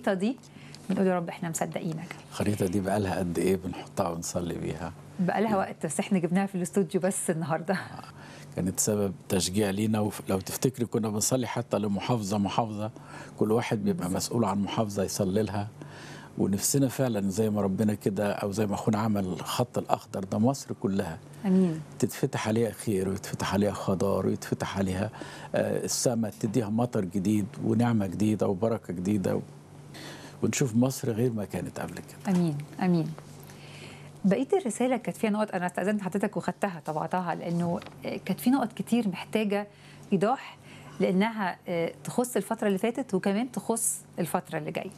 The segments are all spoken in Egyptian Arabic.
الخريطه دي بنقول يا رب احنا مصدقينك الخريطه دي بقى لها قد ايه بنحطها ونصلي بيها بقى لها وقت بس احنا جبناها في الاستوديو بس النهارده كانت سبب تشجيع لينا ولو تفتكري كنا بنصلي حتى لمحافظه محافظه كل واحد بيبقى مسؤول عن محافظه يصلي لها ونفسنا فعلا زي ما ربنا كده او زي ما اخونا عمل الخط الاخضر ده مصر كلها امين تتفتح عليها خير ويتفتح عليها خضار ويتفتح عليها آه، السماء تديها مطر جديد ونعمه جديده وبركه جديده و... ونشوف مصر غير ما كانت قبل كده امين امين بقيه الرساله كانت فيها نقط انا استاذنت حضرتك وخدتها طبعتها لانه كانت في نقط كتير محتاجه ايضاح لانها آه، تخص الفتره اللي فاتت وكمان تخص الفتره اللي جايه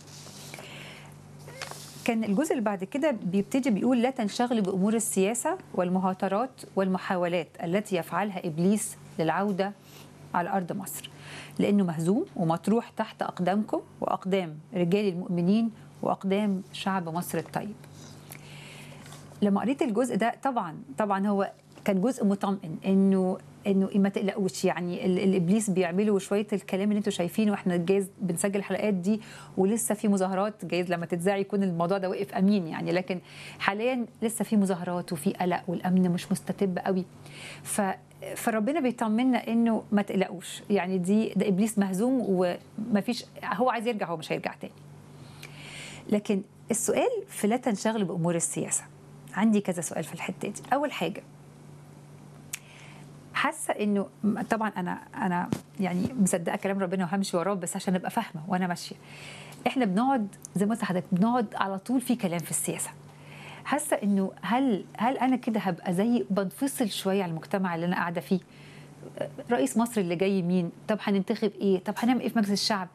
كان الجزء اللي بعد كده بيبتدي بيقول لا تنشغلوا بامور السياسه والمهاترات والمحاولات التي يفعلها ابليس للعوده على ارض مصر لانه مهزوم ومطروح تحت اقدامكم واقدام رجال المؤمنين واقدام شعب مصر الطيب. لما قريت الجزء ده طبعا طبعا هو كان جزء مطمئن انه انه ما تقلقوش يعني ال- الابليس بيعملوا شويه الكلام اللي انتم شايفينه واحنا جايز بنسجل الحلقات دي ولسه في مظاهرات جايز لما تتذاع يكون الموضوع ده وقف امين يعني لكن حاليا لسه في مظاهرات وفي قلق والامن مش مستتب قوي ف فربنا بيطمنا انه ما تقلقوش يعني دي ده ابليس مهزوم ومفيش هو عايز يرجع هو مش هيرجع تاني لكن السؤال في لا تنشغل بامور السياسه عندي كذا سؤال في الحته دي اول حاجه حاسه انه طبعا انا انا يعني مصدقه كلام ربنا وهمشي وراه بس عشان ابقى فاهمه وانا ماشيه احنا بنقعد زي ما قلت لحضرتك بنقعد على طول في كلام في السياسه حاسه انه هل هل انا كده هبقى زي بنفصل شويه عن المجتمع اللي انا قاعده فيه رئيس مصر اللي جاي مين طب هننتخب ايه طب هنعمل ايه في مجلس الشعب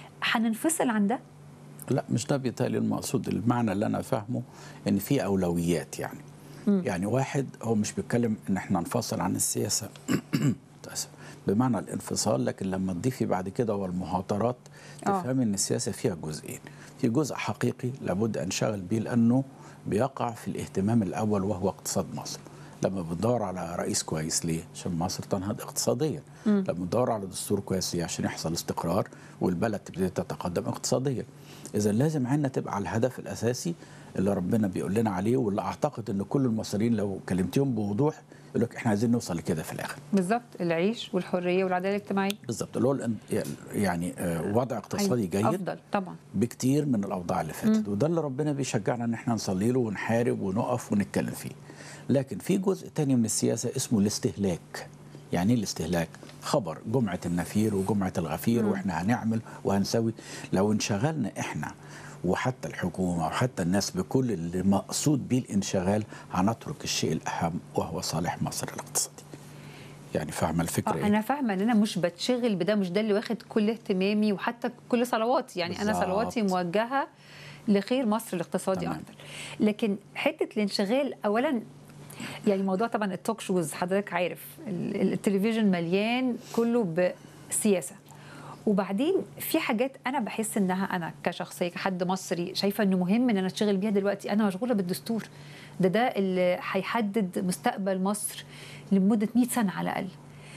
هننفصل عن ده لا مش ده بالتالي المقصود المعنى اللي انا فاهمه ان في اولويات يعني م. يعني واحد هو مش بيتكلم ان احنا ننفصل عن السياسه متأسف. بمعنى الانفصال لكن لما تضيفي بعد كده والمهاترات آه. تفهمي ان السياسه فيها جزئين في جزء حقيقي لابد ان نشغل بيه لانه بيقع في الاهتمام الاول وهو اقتصاد مصر لما بندور على رئيس كويس ليه؟ عشان مصر تنهض اقتصاديا لما بندور على دستور كويس ليه؟ عشان يحصل استقرار والبلد تبتدي تتقدم اقتصاديا اذا لازم عيننا تبقى على الهدف الاساسي اللي ربنا بيقول لنا عليه واللي اعتقد ان كل المصريين لو كلمتهم بوضوح يقول لك احنا عايزين نوصل لكده في الاخر بالظبط العيش والحريه والعداله الاجتماعيه بالظبط اللي هو الان- يعني آه، وضع اقتصادي جيد افضل طبعا بكتير من الاوضاع اللي فاتت وده اللي ربنا بيشجعنا ان احنا نصلي له ونحارب ونقف ونتكلم فيه لكن في جزء تاني من السياسه اسمه الاستهلاك يعني ايه الاستهلاك خبر جمعه النفير وجمعه الغفير واحنا هنعمل وهنسوي لو انشغلنا احنا وحتى الحكومه وحتى الناس بكل اللي مقصود بيه الانشغال هنترك الشيء الاهم وهو صالح مصر الاقتصادي يعني فاهمه الفكره آه، ايه انا فاهمه ان انا مش بتشغل بده مش ده اللي واخد كل اهتمامي وحتى كل صلواتي يعني انا بالظبط. صلواتي موجهه لخير مصر الاقتصادي تمام. اكتر لكن حته الانشغال اولا يعني موضوع طبعا التوك شوز حضرتك عارف ال- ال- التلفزيون مليان كله بسياسه وبعدين في حاجات انا بحس انها انا كشخصيه كحد مصري شايفه انه مهم ان انا اشتغل بيها دلوقتي انا مشغوله بالدستور ده ده اللي هيحدد مستقبل مصر لمده 100 سنه على الاقل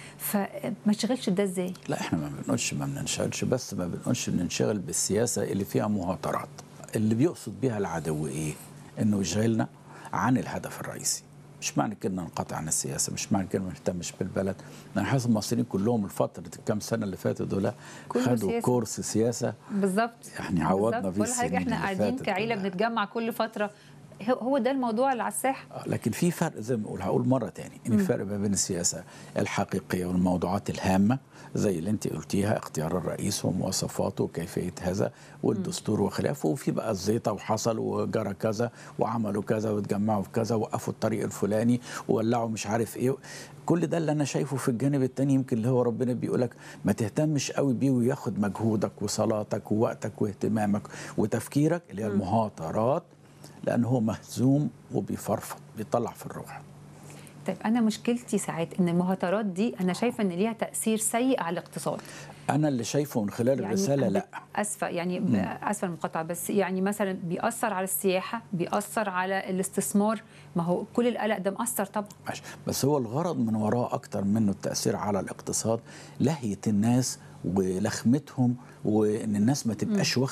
فما اشتغلش بده ازاي لا احنا ما بنقولش ما بننشغلش بس ما بنقولش بننشغل بالسياسه اللي فيها مهاترات اللي بيقصد بيها العدو ايه انه يشغلنا عن الهدف الرئيسي مش معنى كده ننقطع عن السياسه مش معنى كده ما نهتمش بالبلد انا حاسس المصريين كلهم الفتره الكام سنه اللي فاتوا دول كله خدوا سياسة. كورس سياسه بالظبط يعني عوضنا بالظبط. بيه كل حاجه السنين احنا اللي قاعدين فاتت كعيله كلها. بنتجمع كل فتره هو- هو ده الموضوع اللي على الساحه آه، لكن في فرق زي ما بقول هقول مره تاني ان فرق ما بين السياسه الحقيقيه والموضوعات الهامه زي اللي انت قلتيها اختيار الرئيس ومواصفاته وكيفيه هذا والدستور وخلافه وفي بقى الزيطه وحصل وجرى كذا وعملوا كذا واتجمعوا في كذا وقفوا الطريق الفلاني وولعوا مش عارف ايه كل ده اللي انا شايفه في الجانب التاني يمكن اللي هو ربنا بيقولك ما تهتمش قوي بيه وياخد مجهودك وصلاتك ووقتك واهتمامك وتفكيرك اللي هي المهاترات لان هو مهزوم وبيفرفط بيطلع في الروح طيب انا مشكلتي ساعات ان المهاترات دي انا شايفه ان ليها تاثير سيء على الاقتصاد انا اللي شايفه من خلال الرساله لا اسفه يعني اسفه المقاطعه بس يعني مثلا بيأثر على السياحه بيأثر على الاستثمار ما هو كل القلق ده مأثر طبعا ماشي بس هو الغرض من وراه اكتر منه التاثير على الاقتصاد لهيه الناس ولخمتهم وان الناس ما تبقاش واخده